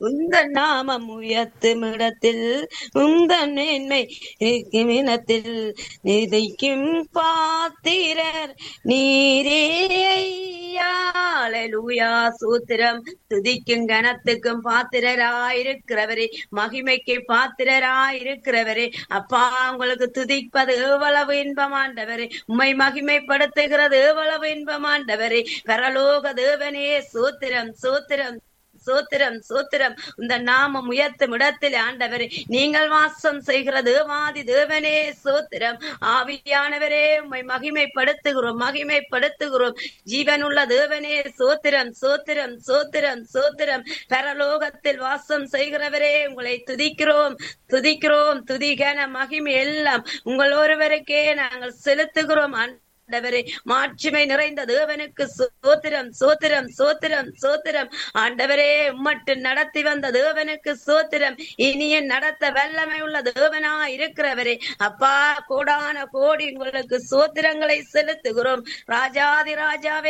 உந்த நாமம் உயர்த்தும் இடத்தில் உந்த மேன்மை இருக்கும் இனத்தில் நிதிக்கும் பாத்திரர் நீரே ஐயாலூயா சூத்திரம் துதிக்கும் கனத்துக்கும் பாத்திரராயிருக்கிறவரே மகிமைக்கு பாத்திரராயிருக்கிறவரே அப்பா உங்களுக்கு துதிப்பது எவ்வளவு இன்பமாண்டவரே உம்மை மகிமைப்படுத்துகிறது எவ்வளவு இன்பமாண்டவரே பரலோக தேவனே சூத்திரம் சூத்திரம் சோத்திரம் சோத்திரம் இந்த நாமம் உயர்த்தும் இடத்தில் ஆண்டவரே நீங்கள் வாசம் செய்கிற தேவாதி தேவனே சோத்திரம் ஆவியானவரே உம்மை மகிமைப்படுத்துகிறோம் மகிமைப்படுத்துகிறோம் ஜீவனுள்ள தேவனே சோத்திரம் சோத்திரம் சோத்திரம் சோத்திரம் பரலோகத்தில் வாசம் செய்கிறவரே உங்களை துதிக்கிறோம் துதிக்கிறோம் துதிகன மகிமை எல்லாம் உங்கள் ஒருவருக்கே நாங்கள் செலுத்துகிறோம் ஆண்டவரே மாட்சிமை நிறைந்த தேவனுக்கு சோத்திரம் சோத்திரம் சோத்திரம் சோத்திரம் ஆண்டவரே உம்மட்டு நடத்தி வந்த தேவனுக்கு சோத்திரம் இனிய நடத்த வல்லமை உள்ள தேவனா இருக்கிறவரே அப்பா கோடான கோடி உங்களுக்கு சோத்திரங்களை செலுத்துகிறோம் ராஜாதி ராஜாவே